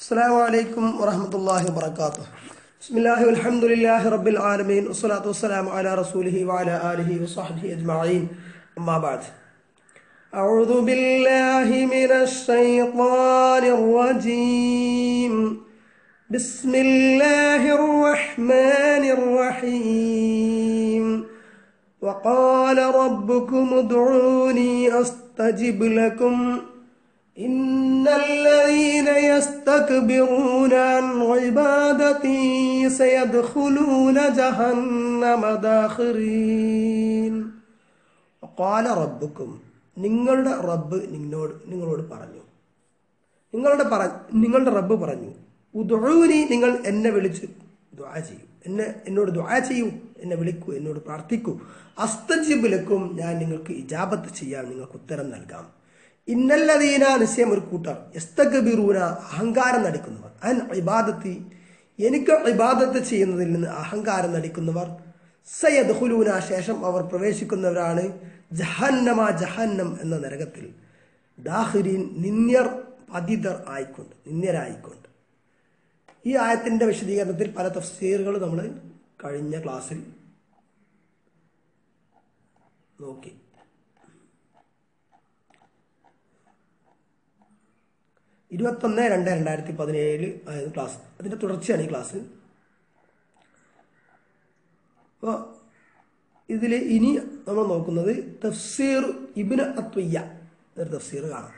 السلام عليكم ورحمة الله وبركاته بسم الله والحمد لله رب العالمين والصلاة والسلام على رسوله وعلى آله وصحبه أجمعين أما بعد أعوذ بالله من الشيطان الرجيم بسم الله الرحمن الرحيم وقال ربكم ادعوني أستجب لكم إن الذين يستكبرون عن عبادتي سيدخلون جهنم داخرين وقال ربكم നിങ്ങളുടെ റബ്ബ് നിങ്ങളോട് നിങ്ങളോട് പറഞ്ഞു നിങ്ങളുടെ പറ നിങ്ങളുടെ റബ്ബ് പറഞ്ഞു ഉദൂനി നിങ്ങൾ എന്നെ വിളിച്ച് ദുആ ചെയ്യൂ എന്നെ എന്നോട് ദുആ ചെയ്യൂ എന്നെ വിളിക്കൂ എന്നോട് പ്രാർത്ഥിക്കൂ അസ്തജിബുലക്കും ഞാൻ നിങ്ങൾക്ക് ഇജാബത്ത് ചെയ്യാൻ നിങ്ങൾക്ക് ഉത്തരം നൽകാം ഇന്നല്ലതീന നിശ്ചയം ഒരു കൂട്ടർ എസ്തഗബിറൂന അഹങ്കാരം നടിക്കുന്നവർ അൻ ഇബാദത്തി എനിക്ക് ഇബാദത്ത് ചെയ്യുന്നതിൽ നിന്ന് അഹങ്കാരം നടിക്കുന്നവർ സയ്യദ് ഹുലൂന ശേഷം അവർ പ്രവേശിക്കുന്നവരാണ് ജഹന്നമ ജഹന്നം എന്ന നരകത്തിൽ ദാഹിരീൻ നിന്യർ പതിതർ ആയിക്കൊണ്ട് നിന്യരായിക്കൊണ്ട് ഈ ആയത്തിന്റെ വിശദീകരണത്തിൽ പല തഫ്സീറുകൾ നമ്മൾ കഴിഞ്ഞ ക്ലാസ്സിൽ നോക്കി ഇരുപത്തൊന്ന് രണ്ട് രണ്ടായിരത്തി പതിനേഴ് ആയിരുന്നു ക്ലാസ് അതിന്റെ തുടർച്ചയാണ് ഈ ക്ലാസ് അപ്പോൾ ഇതിൽ ഇനി നമ്മൾ നോക്കുന്നത് തഫ്സീർ ഇബിന് അത്വയ്യ ഒരു തഫ്സീർ കാണാം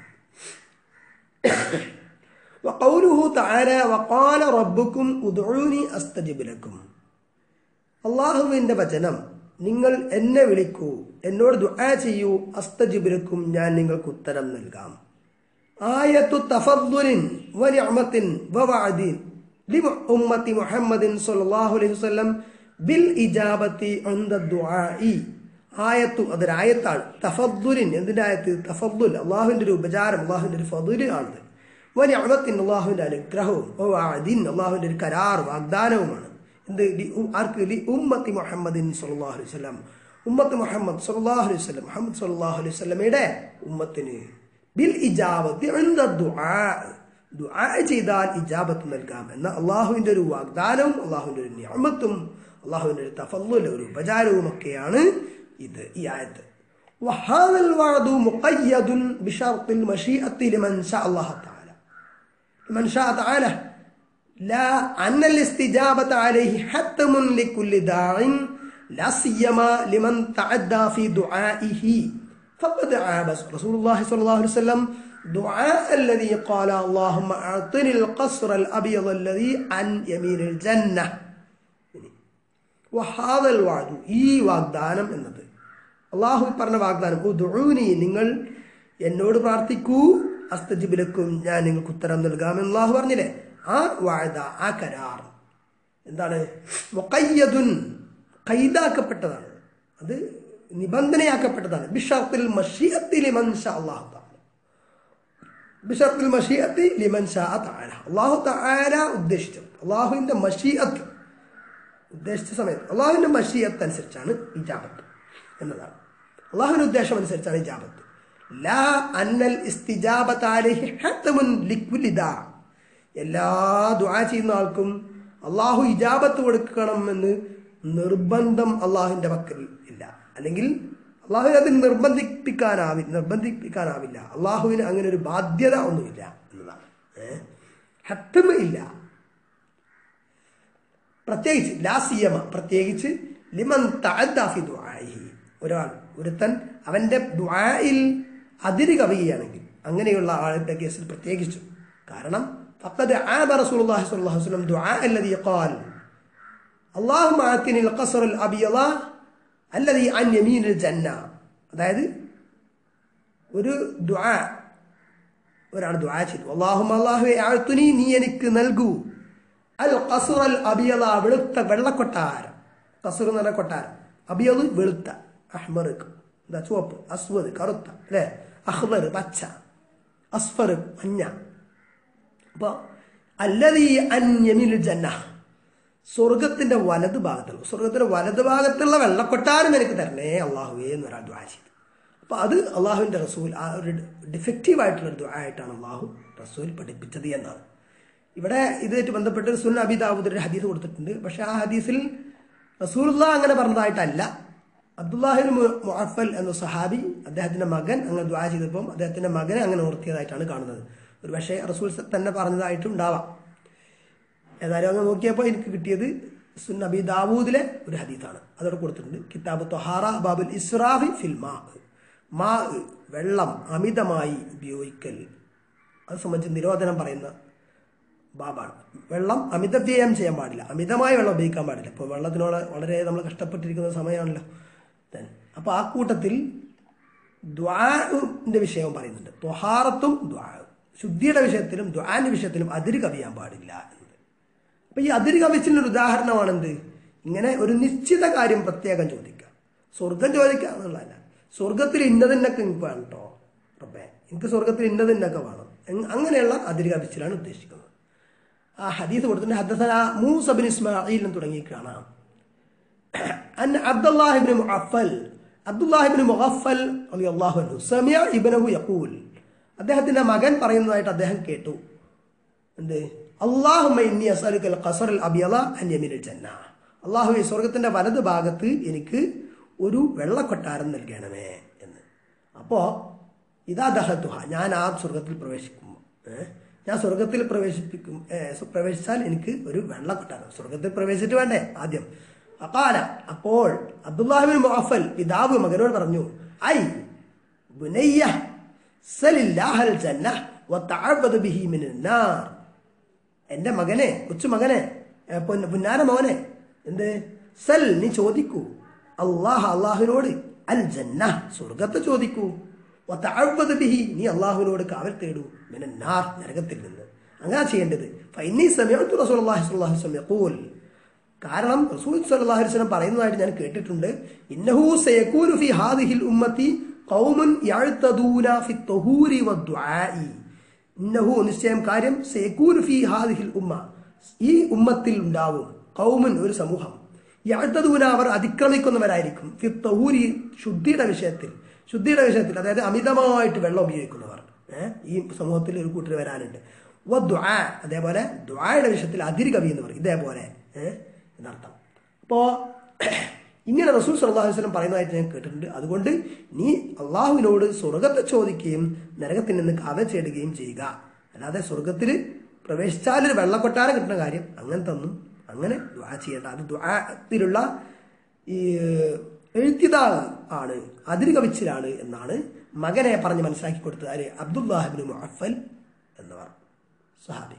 وقوله تعالى وقال ربكم ادعوني استجب لكم അള്ളാഹുവിന്റെ വചനം നിങ്ങൾ എന്നെ വിളിക്കൂ എന്നോട് ദുആ ചെയ്യൂ അസ്തജിബുലക്കും ഞാൻ നിങ്ങൾക്ക് ഉത്തരം നൽകാം ആയത്തു തഫദ്ദുലിൻ വനിഅമത്തിൻ വവഅദിൻ ലിഉമ്മത്തി മുഹമ്മദിൻ സ്വല്ലല്ലാഹു അലൈഹി വസല്ലം ബിൽ ഇജാബത്തി അൻദ ദുആഇ ആയത്തു അതൊരായത്താണ് തഫദ്ദുലിൻ എന്തിന്റെ ആയത്ത് തഫദ്ദുൽ അള്ളാഹുവിന്റെ ഒരു ഉപചാരം അള്ളാഹുവിന്റെ ഒരു ഫതുല് ആണ് വനിഅമത്തിൻ അള്ളാഹുവിന്റെ അനുഗ്രഹവും വവഅദിൻ അള്ളാഹുവിന്റെ ഒരു കരാർ വാഗ്ദാനവുമാണ് എന്ത് ലി ഉ- ആർക്ക് ലി ഉമ്മത്തി മുഹമ്മദിൻ സല്ലല്ലാഹു അലൈഹി വസല്ലം ഉമ്മത്ത് മുഹമ്മദ് സല്ലല്ലാഹു അലൈഹി വസല്ലം മുഹമ്മദ് സല്ലല്ലാഹു അലൈഹി വസല്ലമയുടെ ഉമ്മത്തിന് ബിൽ ഇജാബത്ത് ഇൻദ ദുആ ദുആ ചെയ്താൽ ഇജാബത്ത് നൽകാം എന്ന അള്ളാഹുവിന്റെ ഒരു വാഗ്ദാനവും അള്ളാഹുവിന്റെ ഒരു നിയമത്തും അള്ളാഹുവിന്റെ ഒരു തഫല്ലുൽ ഒരു ഉപചാരവും ഒക്കെയാണ് ഇത് ഈ ആയത്ത് وهذا الوعد مقيد بشرط المشيئة لمن شاء الله تعالى لمن شاء تعالى لا أن الاستجابة عليه حتم لكل داع لا سيما لمن تعدى في دعائه فقد عاب رسول الله صلى الله عليه وسلم دعاء الذي قال اللهم أعطني القصر الأبيض الذي عن يمين الجنة വഹാദൽ വാദു ഈ വാഗ്ദാനം എന്നത് അള്ളാഹു പറഞ്ഞ വാഗ്ദാനം ഉദുഊനി നിങ്ങൾ എന്നോട് പ്രാർത്ഥിക്കൂ അസ്തജിബിലക്കും ഞാൻ നിങ്ങൾക്ക് ഉത്തരം നൽകാമെന്ന് അള്ളാഹു പറഞ്ഞില്ലേ ആ വാഴ്ത ആ കരാർ എന്താണ് മുഖയ്യതുൻ കൈതാക്കപ്പെട്ടതാണ് അത് നിബന്ധനയാക്കപ്പെട്ടതാണ് ബിഷർത്തിൽ മഷിയത്തിൽ മൻഷ അള്ളാഹു താല ബിഷർത്തിൽ മഷിയത്തി ലിമൻ ഷാ താല അള്ളാഹു താല ഉദ്ദേശിച്ചത് അള്ളാഹുവിന്റെ മഷിയത്ത് ഉദ്ദേശിച്ച സമയത്ത് അള്ളാഹുവിന്റെ മഷിയത്ത് അനുസരിച്ചാണ് ഇജാബത്ത് എന്നതാണ് അള്ളാഹുവിന്റെ ഉദ്ദേശം അനുസരിച്ചാണ് ഇജാബത്ത് ലാ അന്നൽ ഇസ്തിജാബത്ത് അലൈഹി ഹത്തമുൻ ലിക്കുലി ദാ എല്ലാ ദുആ ചെയ്യുന്ന ആൾക്കും അള്ളാഹു ഇജാബത്ത് കൊടുക്കണം എന്ന് നിർബന്ധം അള്ളാഹുവിന്റെ പക്കൽ ഇല്ല അല്ലെങ്കിൽ അള്ളാഹുവിനെ അതിന് നിർബന്ധിപ്പിക്കാനാവില്ല നിർബന്ധിപ്പിക്കാനാവില്ല അള്ളാഹുവിന് അങ്ങനെ ഒരു ബാധ്യത ഒന്നുമില്ല എന്നതാണ് ഏഹ് ഹത്തമ ഇല്ല പ്രത്യേകിച്ച് ലാസിയമ പ്രത്യേകിച്ച് ലിമൻ തഅദ്ദാഫി ദുആഇഹി ഒരാൾ ഒരുത്തൻ അവന്റെ ദുആയിൽ അതിര് കവിയുകയാണെങ്കിൽ അങ്ങനെയുള്ള ആളുടെ കേസിൽ പ്രത്യേകിച്ചു കാരണം فقد عاب رسول الله صلى الله عليه وسلم دعاء الذي قال اللهم آتني القصر الأبيض الذي عن يمين الجنة അതായത് ഒരു ദുആ ഒരാൾ ദുആ ചെയ്തു അള്ളാഹും അള്ളാഹുവെ ആഴ്ത്തുനി നീ എനിക്ക് നൽകൂ അൽ ഖസുർ അൽ അബിയല വെളുത്ത വെള്ളക്കൊട്ടാരം കസുർ എന്ന് പറഞ്ഞ കൊട്ടാരം അബിയത് വെളുത്ത അഹ്മർ എന്താ ചുവപ്പ് അസ്വദ് കറുത്ത അല്ലേ അഹ്ബർ പച്ച അസ്ഫർ മഞ്ഞ അപ്പൊ അല്ലതീ അന്യമിൽ ജന്ന സ്വർഗത്തിന്റെ വലത് ഭാഗത്തുള്ള സ്വർഗത്തിന്റെ വലത് ഭാഗത്തുള്ള വെള്ളക്കൊട്ടാരം എനിക്ക് തരണേ അള്ളാഹുവേ എന്നൊരാൾ ദ്വാ ചെയ്തു അപ്പൊ അത് അള്ളാഹുവിന്റെ റസൂൽ ആ ഒരു ഡിഫക്റ്റീവ് ആയിട്ടുള്ള ഒരു ദുആ ആയിട്ടാണ് അള്ളാഹു റസൂൽ പഠിപ്പിച്ചത് എന്നാണ് ഇവിടെ ഇതായിട്ട് ബന്ധപ്പെട്ട് സുൻ അബി ദാവൂദ് ഒരു ഹദീസ് കൊടുത്തിട്ടുണ്ട് പക്ഷെ ആ ഹദീസിൽ റസൂലുള്ള അങ്ങനെ പറഞ്ഞതായിട്ടല്ല അബ്ദുല്ലാഹിബിൻ മുഅഫൽ എന്ന സഹാബി അദ്ദേഹത്തിന്റെ മകൻ അങ്ങനെ ദ്വാ ചെയ്തപ്പം അദ്ദേഹത്തിന്റെ മകനെ അങ്ങനെ ഉയർത്തിയതായിട്ടാണ് കാണുന്നത് ഒരു പക്ഷേ റസൂൽ തന്നെ പറഞ്ഞതായിട്ടും ഉണ്ടാവാം ഏതായാലും അങ്ങ് നോക്കിയപ്പോൾ എനിക്ക് കിട്ടിയത് സുൻ നബി ദാവൂദിലെ ഒരു ഹദീത്താണ് അതോടെ കൊടുത്തിട്ടുണ്ട് കിതാബ് തൊഹാറ ബാബുൽ ഇസ്രാഫി ഫിൽ മാ മാ വെള്ളം അമിതമായി ഉപയോഗിക്കൽ അത് സംബന്ധിച്ച് നിരോധനം പറയുന്ന ബാബാണ് വെള്ളം അമിത വ്യയം ചെയ്യാൻ പാടില്ല അമിതമായി വെള്ളം ഉപയോഗിക്കാൻ പാടില്ല ഇപ്പോൾ വെള്ളത്തിനോട് വളരെ നമ്മൾ കഷ്ടപ്പെട്ടിരിക്കുന്ന സമയമാണല്ലോ Then, അപ്പോൾ ആ കൂട്ടത്തിൽ ദ്വാന്റെ വിഷയവും പറയുന്നുണ്ട് ത്വഹാറത്തും ദ്വാവും ശുദ്ധിയുടെ വിഷയത്തിലും ദ്വാന്റെ വിഷയത്തിലും അതിര് കവിയാൻ പാടില്ല എന്നത് അപ്പൊ ഈ അതിര് കവിച്ചിലൊരു ഉദാഹരണമാണെന്ത് ഇങ്ങനെ ഒരു നിശ്ചിത കാര്യം പ്രത്യേകം ചോദിക്കുക സ്വർഗം ചോദിക്കുക എന്നുള്ളതല്ല സ്വർഗത്തിൽ ഇന്നതിനൊക്കെ എനിക്ക് വേണം കേട്ടോ റബ്ബേ എനിക്ക് സ്വർഗത്തിൽ ഇന്നതിനൊക്കെ വേണം എങ് അങ്ങനെയുള്ള അതിര് കവിച്ചിലാണ് ഉദ്ദേശിക്കുന്നത് ആ ഹദീസ് കൊടുത്തിട്ട് ഹദ്ദസന മൂസബിൻ ഇസ്മായിൽ എന്ന് തുടങ്ങി കാണാം أن عبد الله بن مغفل عبد الله بن مغفل رضي الله عنه سمع ابنه يقول അദ്ദേഹത്തിന്റെ മകൻ പറയുന്നതായിട്ട് അദ്ദേഹം കേട്ടു എന്ത് അള്ളാഹുമ്മ ഇന്നി അസ്അലുക്കൽ ഖസറൽ അബിയദ അൻ യമീനിൽ ജന്ന അള്ളാഹു ഈ സ്വർഗത്തിന്റെ വലത് ഭാഗത്ത് എനിക്ക് ഒരു വെള്ളക്കൊട്ടാരം നൽകണമേ എന്ന് അപ്പോ ഇതാ ദഹത്തുഹ ഞാൻ ആ സ്വർഗത്തിൽ പ്രവേശിക്കും ഏ? ഞാൻ സ്വർഗത്തിൽ പ്രവേശിപ്പിക്കും ഏ, സു- പ്രവേശിച്ചാൽ എനിക്ക് ഒരു വെള്ളക്കൊട്ടാരം സ്വർഗത്തിൽ പ്രവേശിച്ചിട്ട് വേണ്ടേ ആദ്യം അക്കാല അപ്പോൾ അബ്ദുല്ലാഹിബിൻ മുഅഫൽ പിതാവ് മകനോട് പറഞ്ഞു ഐ ബുനയ്യ സലില്ലാഹൽ ജന്ന വതഅബ്ബദ ബിഹി മിനൻ നാർ എന്റെ മകനെ കൊച്ചു മകനെ ഏ, പൊന്ന- പുന്നാര മോനെ എന്ത് സൽ നീ ചോദിക്കൂ അള്ളാഹ് അള്ളാഹുവിനോട് അൽ ജന്ന സ്വർഗത്തെ ചോദിക്കൂ വതഅബ്ബദ ബിഹി നീ അള്ളാഹുവിനോട് കാവൽ തേടൂ മിനൻ നാർ നരകത്തിൽ നിന്ന് അങ്ങനെ ചെയ്യേണ്ടത് ഫൈനി സമയത്തു റസൂലുള്ളാഹി സ്വല്ലല്ലാഹു അലൈഹി വസല്ലം യഖൂൽ കാരണം റസൂൽ സല്ലല്ലാഹു അലൈഹി വസല്ലം പറയുന്നതായിട്ട് ഞാൻ കേട്ടിട്ടുണ്ട് ഇന്നഹു സയകൂനു ഫി ഹാദിഹിൽ ഉമ്മത്തി ഖൗമുൻ യഅ്തദൂന ഫി തഹൂരി വദ്ദുആഇ ഇന്നഹു നിശ്ചയം കാര്യം സയകൂനു ഫി ഹാദിഹിൽ ഉമ്മ ഈ ഉമ്മത്തിൽ ഉണ്ടാവും ഖൗമുൻ ഒരു സമൂഹം യഅ്തദൂന അവർ അതിക്രമിക്കുന്നവരായിരിക്കും ഫി തഹൂരി ശുദ്ധിയുടെ വിഷയത്തിൽ ശുദ്ധിയുടെ വിഷയത്തിൽ അതായത് അമിതമായിട്ട് വെള്ളം ഉപയോഗിക്കുന്നവർ ഏഹ് ഈ സമൂഹത്തിൽ ഒരു കൂട്ടർ വരാനുണ്ട് വദ്ദുആ അതേപോലെ ദുആയുടെ വിഷയത്തിൽ അതിര് കവിയുന്നവർ ഇതേപോലെ ഏഹ് എന്നർത്ഥം അപ്പോ ഇങ്ങനെ റസൂൽ സല്ലല്ലാഹു അലൈഹി വസല്ലം പറയുന്നതായിട്ട് ഞാൻ കേട്ടിട്ടുണ്ട് അതുകൊണ്ട് നീ അള്ളാഹുവിനോട് സ്വർഗത്തെ ചോദിക്കുകയും നരകത്തിൽ നിന്ന് കവ ചേടുകയും ചെയ്യുക അല്ലാതെ സ്വർഗത്തിൽ പ്രവേശിച്ചാൽ ഒരു വെള്ളക്കൊട്ടാരം കിട്ടുന്ന കാര്യം അങ്ങനത്തെ ഒന്നും അങ്ങനെ ദ്വാ ചെയ്യേണ്ട അത് ദ്വാത്തിലുള്ള ഈ എഴുത്തിതാ ആണ് അതിര് കവിച്ചിലാണ് എന്നാണ് മകനെ പറഞ്ഞ് മനസ്സിലാക്കി കൊടുത്തത് ആര് അബ്ദുല്ലാഹിബിൻ മുഅഫൽ എന്നവർ സഹാബി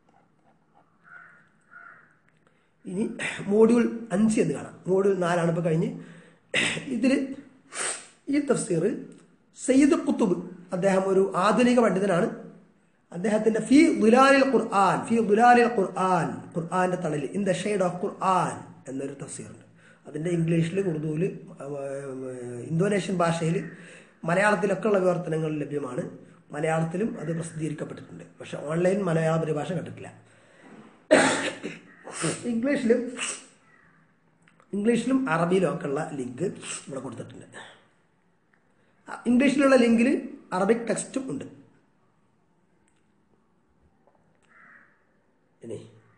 ഇനി മോഡ്യൂൾ അഞ്ച് എന്ന് കാണാം മോഡ്യൂൾ നാലാണ് ഇപ്പോൾ കഴിഞ്ഞ് ഇതിൽ ഈ തഫ്സീർ സയ്യിദ് കുത്തുബ് അദ്ദേഹം ഒരു ആധുനിക പണ്ഡിതനാണ് അദ്ദേഹത്തിന്റെ ഫി ദുലാലിൽ ഖുർആൻ ഫി ദുലാലിൽ ഖുർആൻ ഖുർആന്റെ തണലിൽ in the shade of Quran എന്നൊരു തഫ്സീറുണ്ട് അതിന്റെ ഇംഗ്ലീഷിൽ ഉറുദുവിൽ ഇന്തോനേഷ്യൻ ഭാഷയിൽ മലയാളത്തിലൊക്കെ ഉള്ള വിവർത്തനങ്ങൾ ലഭ്യമാണ് മലയാളത്തിലും അത് പ്രസിദ്ധീകരിക്കപ്പെട്ടിട്ടുണ്ട് പക്ഷെ ഓൺലൈൻ മലയാള പരിഭാഷ കണ്ടിട്ടില്ല ഇംഗ്ലീഷിലും ഇംഗ്ലീഷിലും അറബിയിലും ഒക്കെ ഉള്ള ലിങ്ക് ഇവിടെ കൊടുത്തിട്ടുണ്ട് ആ, ഇംഗ്ലീഷിലുള്ള ലിങ്കിൽ അറബിക് ടെക്സ്റ്റും ഉണ്ട് ഇനി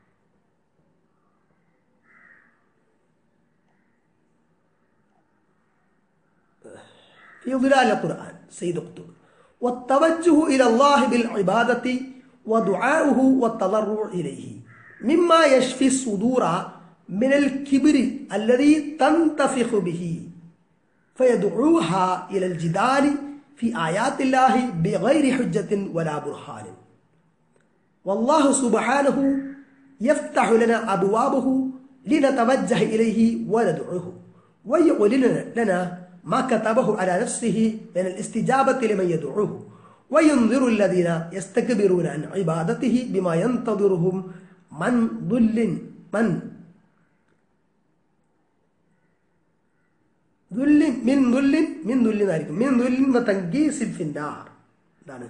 في ظلال القرآن سيد قطب والتوجه إلى الله بالعبادة ودعاؤه والتضرع إليه مما يشفي الصدور من الكبر الذي تنتفخ به فيدعوها إلى الجدال في آيات الله بغير حجة ولا برهان والله سبحانه يفتح لنا أبوابه لنتوجه إليه وندعوه ويعلن لنا ما كتبه على نفسه من الاستجابة لمن يدعوه وينذر الذين يستكبرون عن عبادته بما ينتظرهم من ذل من ذل من ذل من ذل ആയിരിക്കും من ذل وتنكيس في النار എന്താണ്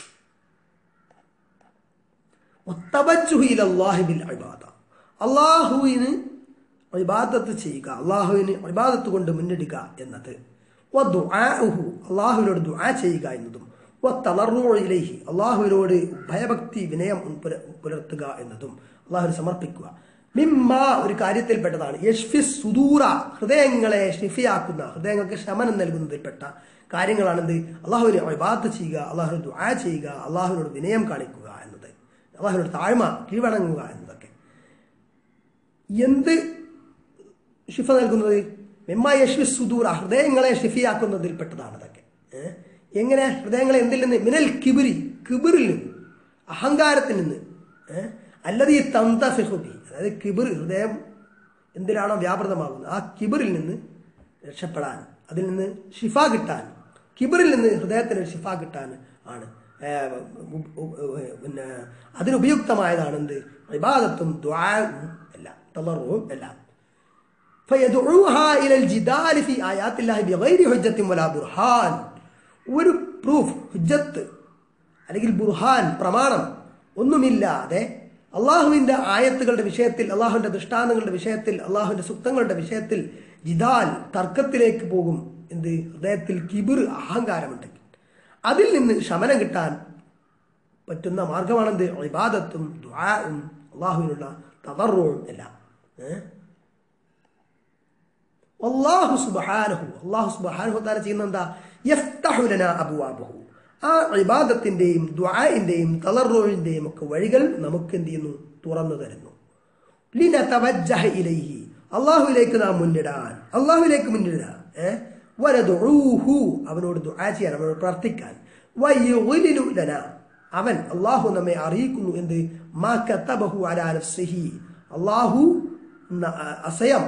والتوجه إلى الله بالعبادة അള്ളാഹുവിന് ഇബാദത്ത് ചെയ്യുക അള്ളാഹുവിന് ഇബാദത്ത് കൊണ്ട് മുന്നെടുക്കുക എന്നത് വദ്ദുആഉഹു അള്ളാഹുവിനോട് ദുആ ചെയ്യുക എന്നതും തളർവോയിലേഹി അള്ളാഹുവിനോട് ഭയഭക്തി വിനയം പുല- പുലർത്തുക എന്നതും അള്ളാഹുവിന് സമർപ്പിക്കുക മിമ്മ ഒരു കാര്യത്തിൽപ്പെട്ടതാണ് യഷ്ഫി സുദൂറ ഹൃദയങ്ങളെ ഷിഫിയാക്കുന്ന ഹൃദയങ്ങൾക്ക് ശമനം നൽകുന്നതിൽപ്പെട്ട കാര്യങ്ങളാണെന്ത് അള്ളാഹുവിനെ ഇബാദത്ത് ചെയ്യുക അള്ളാഹുവിന് ദുആ ചെയ്യുക അള്ളാഹുവിനോട് വിനയം കാണിക്കുക എന്നത് അള്ളാഹുവിനോട് താഴ്മ കീഴ്വണങ്ങുക എന്നതൊക്കെ എന്ത് ഷിഫ നൽകുന്നത് മെമ്മ യശ്വി സുദൂറ ഹൃദയങ്ങളെ ഷിഫിയാക്കുന്നതിൽപ്പെട്ടതാണ് അതൊക്കെ ഏ? എങ്ങനെ ഹൃദയങ്ങളെ എന്തിൽ നിന്ന് മിനൽ കിബിരി കിബിറിൽ നിന്ന് അഹങ്കാരത്തിൽ നിന്ന് ഏ? അല്ലത് ഈ തന്തഫിഹുബി അതായത് കിബിർ ഹൃദയം എന്തിലാണോ വ്യാപൃതമാകുന്നത് ആ കിബിറിൽ നിന്ന് രക്ഷപ്പെടാൻ അതിൽ നിന്ന് ഷിഫ കിട്ടാൻ കിബിറിൽ നിന്ന് ഹൃദയത്തിന് ഷിഫ കിട്ടാൻ ആണ് ഏ, ഉ- ഉ- ഉ- പിന്നെ അതിനുപയുക്തമായതാണ് എന്ത് ഇബാദത്തും ദ്വാവും എല്ലാം തളർവും എല്ലാം فيدعوها إلى الجدال في آيات الله بغير حجة ولا برهان ഒരു പ്രൂഫ് ഹുജ്ജത്ത് അല്ലെങ്കിൽ ബുർഹാൻ പ്രമാണം ഒന്നുമില്ലാതെ അള്ളാഹുവിന്റെ ആയത്തുകളുടെ വിഷയത്തിൽ അള്ളാഹുവിന്റെ ദൃഷ്ടാന്തങ്ങളുടെ വിഷയത്തിൽ അള്ളാഹുവിന്റെ സുക്തങ്ങളുടെ വിഷയത്തിൽ ജിദാൽ തർക്കത്തിലേക്ക് പോകും എന്ത് ഹൃദയത്തിൽ കിബിർ അഹങ്കാരമുണ്ടെങ്കിൽ അതിൽ നിന്ന് ശമനം കിട്ടാൻ പറ്റുന്ന മാർഗമാണെന്ത് ഇബാദത്തും ദുആവും അള്ളാഹുവിനുള്ള തവറും എല്ലാം ഏഹ് അള്ളാഹു സുബാനഹു അള്ളാഹു സുബാനഹു താര ചെയ്യുന്ന എന്താ യഫ്തഹുലന അബുവാബഹു ആ ഇബാദത്തിന്റെയും ദ്വാഇന്റെയും തളർറോഴിന്റെയും ഒക്കെ വഴികൾ നമുക്ക് എന്ത് ചെയ്യുന്നു തുറന്നു തരുന്നു ലിനതവജ്ജഹ ഇലൈഹി അള്ളാഹുവിലേക്ക് നാം മുന്നിടാൻ അള്ളാഹുവിലേക്ക് മുന്നിടാൻ ഏഹ് വരദുഊഹു അവനോട് ദുആ ചെയ്യാൻ അവനോട് പ്രാർത്ഥിക്കാൻ വയുഗ്ലിലു ലന അവൻ അള്ളാഹു നമ്മെ അറിയിക്കുന്നു എന്ത് മാ കതബഹു അലാ നഫ്സിഹി അള്ളാഹു ന- അസയം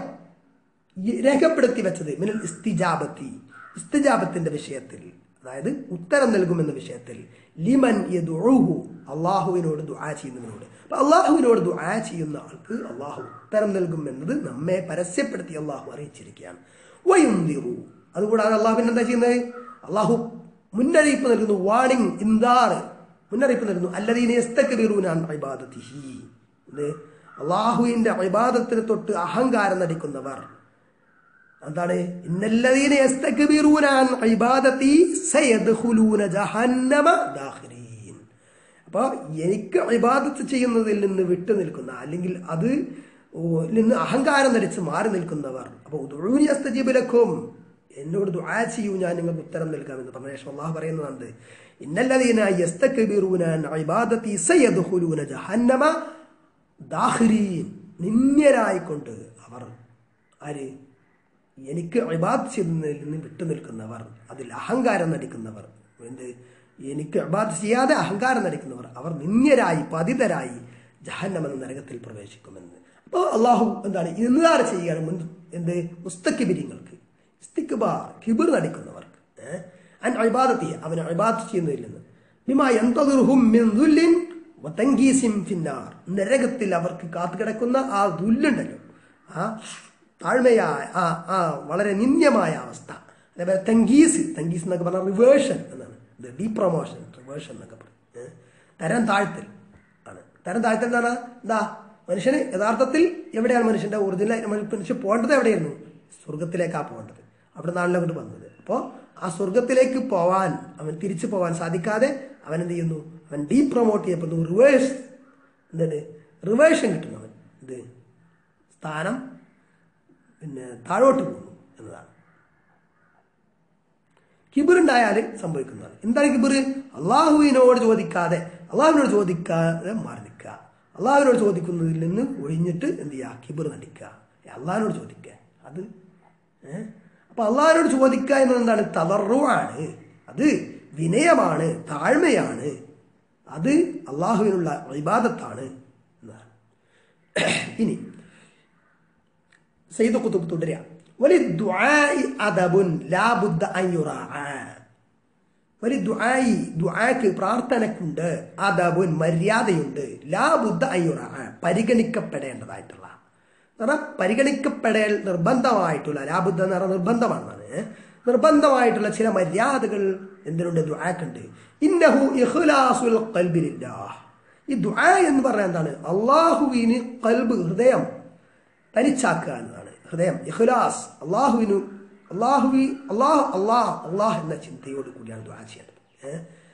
ഈ രേഖപ്പെടുത്തി വെച്ചത് മിനൽ ഇസ്തിജാബത്തി ഇസ്തിജാബത്തിന്റെ വിഷയത്തിൽ അതായത് ഉത്തരം നൽകുമെന്ന വിഷയത്തിൽ ലിമൻ യദുഉഹു അള്ളാഹുവിനോട് ദുആ ചെയ്യുന്നവനോട് അപ്പൊ അള്ളാഹുവിനോട് ദുആ ചെയ്യുന്ന ആൾക്ക് അള്ളാഹു ഉത്തരം നൽകും എന്നത് നമ്മെ പരസ്യപ്പെടുത്തി അള്ളാഹു അറിയിച്ചിരിക്കുകയാണ് വയുന്തിറു അതുകൂടാതെ അള്ളാഹുവിന് എന്താ ചെയ്യുന്നത് അള്ളാഹു മുന്നറിയിപ്പ് നൽകുന്നു വാണിംഗ് ഇന്താർ മുന്നറിയിപ്പ് നൽകുന്നു അല്ലദീന യസ്തക്ബിറൂന അൻ ഇബാദത്തിഹി ഇത് അള്ളാഹുവിന്റെ ഇബാദത്തിന് തൊട്ട് അഹങ്കാരം നടിക്കുന്നവർ എന്താണ് ഇന്നല്ലദീന യസ്തക്ബിറൂന അൻ ഇബാദതി സയദ്ഖുലൂന ജഹന്നമ ദാഖിരീൻ അപ്പോൾ എനിക്ക് ഇബാദത്ത് ചെയ്യുന്നതിൽ നിന്ന് വിട്ടു നിൽക്കുന്ന അല്ലെങ്കിൽ അത് ഓ, നിന്ന് അഹങ്കാരം നടിച്ച് മാറി നിൽക്കുന്നവർ അപ്പോൾ ഉദുഊനി അസ്തജീബ് ലക്കും എന്നോട് ദുആ ചെയ്യൂ ഞാൻ നിങ്ങൾക്ക് ഉത്തരം നൽകാമെന്ന് പറഞ്ഞ ശേഷം അള്ളാഹു പറയുന്നതാണ് ഇന്നല്ലദീന യസ്തക്ബിറൂന അൻ ഇബാദതി സയദ്ഖുലൂന ജഹന്നമ ദാഖിരീൻ നിന്ദ്യരായിക്കൊണ്ട് അവർ ആര് എനിക്ക് ഇബാദ് ചെയ്യുന്നതിൽ നിന്ന് വിട്ടു നിൽക്കുന്നവർ അതിൽ അഹങ്കാരം നടിക്കുന്നവർ എന്ത് എനിക്ക് ഇബാദ് ചെയ്യാതെ അഹങ്കാരം നടിക്കുന്നവർ അവർ നിന്ദ്യരായി പതിതരായി ജഹന്നം എന്ന നരകത്തിൽ പ്രവേശിക്കുമെന്ന് അപ്പോൾ അള്ളാഹു എന്താണ് ഇന്നാറ് ചെയ്യുകയാണ് മുൻ എന്ത് മുസ്തക്കിബിരിങ്ങൾക്ക് ഇസ്തിക്ബാർ കിബിർ നടിക്കുന്നവർക്ക് ഏഹ് അൻ ഇബാദത്തി അവന് ഇബാദത്ത് ചെയ്യുന്നതിൽ നിന്ന് ബിമാ യന്തദിർഹും മിൻ ദുല്ലിൻ വതങ്കീസിൻ ഫിന്നാർ നരകത്തിൽ അവർക്ക് കാത്തുകിടക്കുന്ന ആ ദുല്ലുണ്ടല്ലോ ആ താഴ്മയായ ആ ആ വളരെ നിന്ദ്യമായ അവസ്ഥ അതേപോലെ തങ്കീസ് തങ്കീസ് എന്നൊക്കെ പറഞ്ഞാൽ റിവേഴ്ഷൻ എന്നാണ് ഇത് ഡീപ്രൊമോഷൻ റിവേഴ്ഷൻ എന്നൊക്കെ പറയും ഏ? തരം താഴ്ത്തൽ ആണ് തരം താഴ്ത്തൽ എന്നാണ് എന്താ മനുഷ്യന് യഥാർത്ഥത്തിൽ എവിടെയാണ് മനുഷ്യന്റെ ഒറിജിനൽ മനുഷ്യൻ പോകേണ്ടത് എവിടെയായിരുന്നു സ്വർഗത്തിലേക്കാണ് പോകേണ്ടത് അവിടെ നിന്നാണല്ലോ അങ്ങോട്ട് വന്നത് അപ്പോൾ ആ സ്വർഗത്തിലേക്ക് പോവാൻ അവൻ തിരിച്ചു പോവാൻ സാധിക്കാതെ അവൻ എന്ത് ചെയ്യുന്നു അവൻ ഡീ പ്രൊമോട്ട് ചെയ്യപ്പെടുന്നു റിവേഴ്സ് എന്താണ് റിവേഴ്ഷൻ കിട്ടുന്നു അവൻ ഇത് സ്ഥാനം പിന്നെ താഴോട്ട് പോകുന്നു എന്നതാണ് കിബിറുണ്ടായാൽ സംഭവിക്കുന്നതാണ് എന്താണ് കിബിർ അള്ളാഹുവിനോട് ചോദിക്കാതെ അള്ളാഹുവിനോട് ചോദിക്കാതെ മാറി നിൽക്കുക അള്ളാഹുവിനോട് ചോദിക്കുന്നതിൽ നിന്ന് ഒഴിഞ്ഞിട്ട് എന്ത് ചെയ്യുക കിബിർ നടിക്കുക അള്ളാഹിനോട് ചോദിക്കുക അത് ഏഹ് അപ്പൊ അള്ളാഹിനോട് ചോദിക്കുക എന്നത് എന്താണ് തളർവാണ് അത് വിനയമാണ് താഴ്മയാണ് അത് അള്ളാഹുവിനുള്ള ഇബാദത്താണ് എന്നാണ് ഇനി സയ്യിദ് കുത്തുബ് തുടരുക വലി ദുആഇ അദബുൻ ലാ ബുദ്ദ അൻ യുറാഅ വലി ദുആഇ ദുആക്ക് പ്രാർത്ഥനക്കുണ്ട് അദബുൻ മര്യാദയുണ്ട് ലാ ബുദ്ദ അൻ യുറാഅ പരിഗണിക്കപ്പെടേണ്ടതായിട്ടുള്ള എന്ന് പറഞ്ഞാൽ പരിഗണിക്കപ്പെടേൽ നിർബന്ധമായിട്ടുള്ള ലാ ബുദ്ദ എന്ന് പറഞ്ഞാൽ നിർബന്ധമാണെന്നാണ് ഏ? നിർബന്ധമായിട്ടുള്ള ചില മര്യാദകൾ എന്തിനുണ്ട് ദുആക്കുണ്ട് ഇന്നഹു ഇഖ്ലാസുൽ ഖൽബി ലില്ലാഹ് ഈ ദുആ എന്ന് പറഞ്ഞാൽ എന്താണ് അള്ളാഹുവിന് കൽബ് ഹൃദയം തനിച്ചാക്കുക എന്നതാണ് ഹൃദയം ഇഖ്ലാസ് അള്ളാഹുവിനു അള്ളാഹുവി അള്ളാഹ് അള്ളാഹ് അള്ളാഹ് എന്ന ചിന്തയോട് കൂടിയാണ് ദുആ ചെയ്യേണ്ടത് ഏഹ്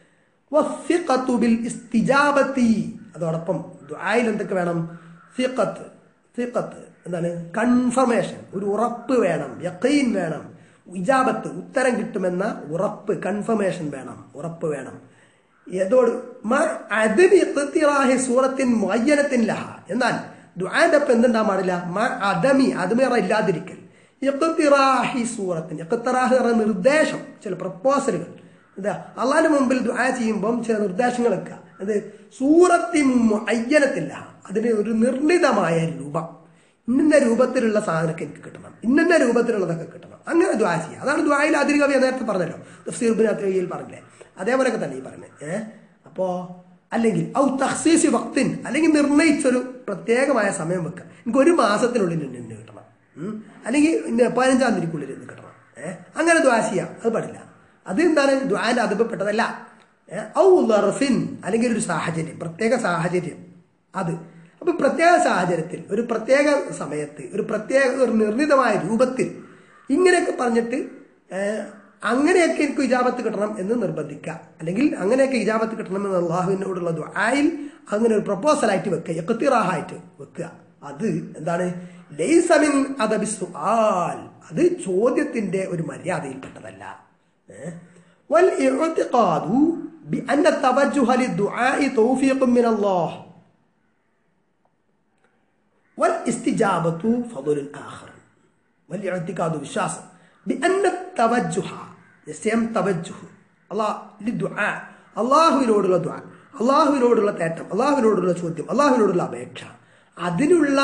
വസ്സിഖത്തു ബിൽ ഇസ്തിജാബത്തി അതോടൊപ്പം ദുആയിൽ എന്തൊക്കെ വേണം സിഖത്ത് സിഖത്ത് എന്താണ് കൺഫർമേഷൻ ഒരു ഉറപ്പ് വേണം യഖീൻ വേണം ഇജാബത്ത് ഉത്തരം കിട്ടുമെന്ന ഉറപ്പ് കൺഫർമേഷൻ വേണം ഉറപ്പ് വേണം ഏതോട് അതിന് ഇഖ്തിറാഹി സൂറത്തിൻ മുഅയ്യനത്തിൻ ലഹ എന്നാൽ ദുആന്റെ ഒപ്പം എന്തുണ്ടാകാൻ പാടില്ല മ അദമി അതുമേറ ഇല്ലാതിരിക്കൽ ഇഖ്തിറാഹി സൂറത്തിൻ ഇഖ്തിറാഹ് എന്ന നിർദ്ദേശം ചില പ്രപ്പോസലുകൾ എന്താ അള്ളാഹിന്റെ മുമ്പിൽ ദുആ ചെയ്യുമ്പം ചില നിർദ്ദേശങ്ങൾ വെക്കുക അത് സൂറത്തി മുഅയ്യനത്തില്ല അതിന് ഒരു നിർണിതമായ രൂപം ഇന്ന രൂപത്തിലുള്ള സാധനമൊക്കെ എനിക്ക് കിട്ടണം ഇന്ന രൂപത്തിലുള്ളതൊക്കെ കിട്ടണം അങ്ങനെ ദ്വാ ചെയ്യുക അതാണ് ദ്വായിൽ അതിരി കവി നേരത്തെ പറഞ്ഞല്ലോ തഫ്സീർബിനയിൽ പറഞ്ഞില്ലേ അതേപോലെയൊക്കെ തന്നെ ഈ പറഞ്ഞത് ഏഹ് അപ്പോ അല്ലെങ്കിൽ ഔ തഹ്സീസി വക്തിൻ അല്ലെങ്കിൽ നിർണയിച്ചൊരു പ്രത്യേകമായ സമയം വെക്കുക എനിക്ക് ഒരു മാസത്തിനുള്ളിൽ ഇന്ന ഇന്ന കിട്ടണം ഉം. അല്ലെങ്കിൽ ഇന്ന പതിനഞ്ചാം തീയതിക്കുള്ളിൽ ഇന്ന് കിട്ടണം ഏഹ് അങ്ങനെ ദ്വാ ചെയ്യാം അത് പാടില്ല അത് എന്താണ് ദ്വാന്റെ അതിൽപ്പെട്ടതല്ല ഏഹ് ഔ ലർഫിൻ അല്ലെങ്കിൽ ഒരു സാഹചര്യം പ്രത്യേക സാഹചര്യം അത് അപ്പൊ പ്രത്യേക സാഹചര്യത്തിൽ ഒരു പ്രത്യേക സമയത്ത് ഒരു പ്രത്യേക ഒരു നിർണിതമായ രൂപത്തിൽ ഇങ്ങനെയൊക്കെ പറഞ്ഞിട്ട് ഏഹ്, അങ്ങനെയൊക്കെ എനിക്ക് ഇജാബത്ത് കിട്ടണം എന്ന് നിർബന്ധിക്കുക അല്ലെങ്കിൽ അങ്ങനെയൊക്കെ ഇജാബത്ത് കിട്ടണം എന്ന് അള്ളാഹുവിനോടുള്ള ദുആയിൽ അങ്ങനെ ഒരു പ്രപ്പോസലായിട്ട് വെക്കുക എക്കത്തിറാഹായിട്ട് വെക്കുക അത് എന്താണ് ലൈസമിൻ അദബി സുആൽ അത് ചോദ്യത്തിന്റെ ഒരു മര്യാദയിൽപ്പെട്ടതല്ല ഏഹ്? والإعتقاد بأن التوجه للدعاء توفيق من الله والاستجابة فضل آخر والاعتقاد بالشخص بأن التوجه നിശ്ചയം തവജുഹ് അള്ളാഹ് ദുആ അള്ളാഹുവിനോടുള്ള ദുആ അള്ളാഹുവിനോടുള്ള തേട്ടം അള്ളാഹുവിനോടുള്ള ചോദ്യം അള്ളാഹുവിനോടുള്ള അപേക്ഷ അതിനുള്ള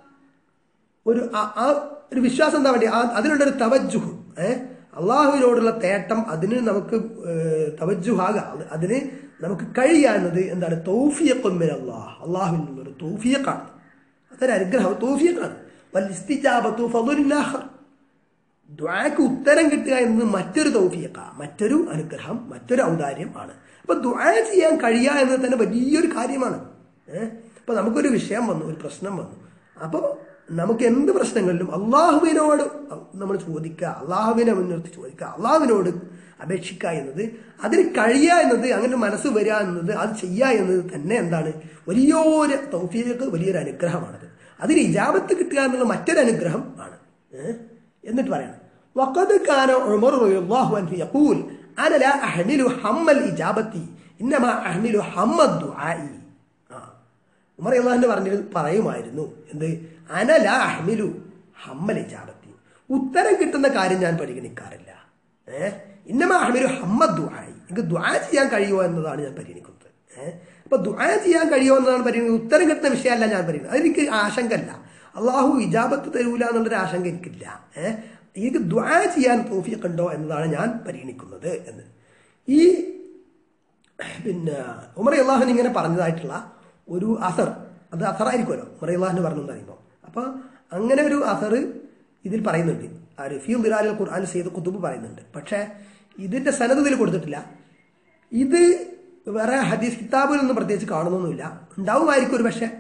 ഒരു ആ- ആ ഒരു വിശ്വാസം എന്താ വേണ്ടി ആ- അതിനുള്ള ഒരു തവജുഹ് ഏഹ് അള്ളാഹുവിനോടുള്ള തേട്ടം അതിന് നമുക്ക് ഏഹ്, തവജുഹാകാം അത് അതിന് നമുക്ക് കഴിയാവുന്നത് എന്താണ് തൗഫിയക്കൊമ്മിൻ അള്ളാഹ് അള്ളാഹുവിൽ നിന്നൊരു തൗഫിയക്കാണ് അതൊരു അനുഗ്രഹം തൗഫിയക്കാണ് വൽ ഫളുല്ലാഹർ ദ്വാക്ക് ഉത്തരം കിട്ടുക എന്നത് മറ്റൊരു തൗഫിയക്ക മറ്റൊരു അനുഗ്രഹം മറ്റൊരു ഔദാര്യം ആണ് അപ്പൊ ദ്വാ ചെയ്യാൻ കഴിയുക എന്നത് തന്നെ വലിയൊരു കാര്യമാണ് ഏഹ് അപ്പൊ നമുക്കൊരു വിഷയം വന്നു ഒരു പ്രശ്നം വന്നു അപ്പോൾ നമുക്ക് എന്ത് പ്രശ്നങ്ങളിലും അള്ളാഹുവിനോട് നമ്മൾ ചോദിക്കുക അള്ളാഹുവിനെ മുൻനിർത്തി ചോദിക്കുക അള്ളാഹുവിനോട് അപേക്ഷിക്കുക എന്നത് അതിന് കഴിയുക എന്നത് അങ്ങനെ മനസ്സ് വരിക എന്നത് അത് ചെയ്യുക എന്നത് തന്നെ എന്താണ് വലിയൊരു തൗഫീക്ക് വലിയൊരു അനുഗ്രഹമാണത് അതിന് ഇജാബത്ത് കിട്ടുക എന്നുള്ള മറ്റൊരു അനുഗ്രഹം ആണ് ഏഹ് എന്നിട്ട് പറയണം وقد كان عمر رضي الله عنه يقول انا لا احمل هم الاجابه انما احمل هم الدعاء ആ ഉമർ അള്ളാഹിന്റെ പറഞ്ഞ പറയുമായിരുന്നു എന്ത് അനല അഹ്മിലു ഹമ്മൽ ഇജാബത്തി ഉത്തരം കിട്ടുന്ന കാര്യം ഞാൻ പരിഗണിക്കാറില്ല ഏഹ് ഇന്നമ അഹ്മിലു ഹമ്മദ് ദുആയി എനിക്ക് ദുആ ചെയ്യാൻ കഴിയുമോ എന്നതാണ് ഞാൻ പരിഗണിക്കുന്നത് ഏഹ് അപ്പൊ ദുആ ചെയ്യാൻ കഴിയുമോ എന്നതാണ് പരിഗണിക്കുന്നത് ഉത്തരം കിട്ടുന്ന വിഷയമല്ല ഞാൻ പരിഗണിക്കുന്നത് അതെനിക്ക് ആശങ്കല്ല അള്ളാഹു ഇജാബത്ത് തരൂല എന്നുള്ളൊരു ആശങ്ക എനിക്കില്ല ഏഹ് എനിക്ക് ദ്വാ ചെയ്യാൻ തോഫിയൊക്കെ ഉണ്ടോ എന്നതാണ് ഞാൻ പരിഗണിക്കുന്നത് എന്ന് ഈ പിന്നെ ഉമർ അള്ളാഹുൻ ഇങ്ങനെ പറഞ്ഞതായിട്ടുള്ള ഒരു അസർ അത് അസറായിരിക്കുമല്ലോ ഉമർ അള്ളാഹിന് പറഞ്ഞു പറയുമ്പോൾ അപ്പൊ അങ്ങനെ ഒരു അസർ ഇതിൽ പറയുന്നുണ്ട് ആര് ഫീൽ ദിലാൽ ഖുർആൻ സെയ്ത് കുത്തുബ് പറയുന്നുണ്ട് പക്ഷേ ഇതിന്റെ സനത് ഇതിൽ കൊടുത്തിട്ടില്ല ഇത് വേറെ ഹദീസ് കിതാബിലൊന്നും പ്രത്യേകിച്ച് കാണുന്നൊന്നുമില്ല ഉണ്ടാവുമായിരിക്കും ഒരു പക്ഷേ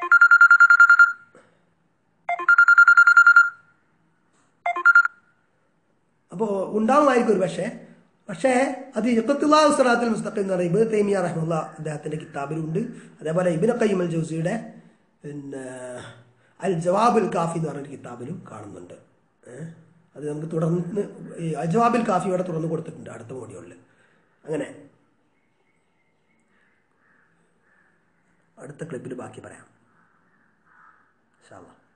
അപ്പോൾ ഉണ്ടാവുമായിരിക്കും ഒരു പക്ഷേ പക്ഷേ അത് യക്കത്തുല്ലാ ഉസ്റാത്തുൽ മുസ്തഖിം എന്ന് പറയുന്നത് ഇബ് തൈമിയ റഹ്മുല്ല അദ്ദേഹത്തിന്റെ കിതാബിലുണ്ട് അതേപോലെ ഇബിൻ കയ്യം അൽ ജൗസിയുടെ പിന്നെ അൽ ജവാബുൽ കാഫി എന്ന് പറഞ്ഞൊരു കിതാബിലും കാണുന്നുണ്ട് ഏഹ്? അത് നമുക്ക് തുടർന്ന് ഈ അൽ ജവാബുൽ കാഫി ഇവിടെ തുറന്ന് കൊടുത്തിട്ടുണ്ട് അടുത്ത മോഡിയോളിൽ അങ്ങനെ അടുത്ത ക്ലിപ്പിൽ ബാക്കി പറയാം ഇൻഷാ അല്ലാ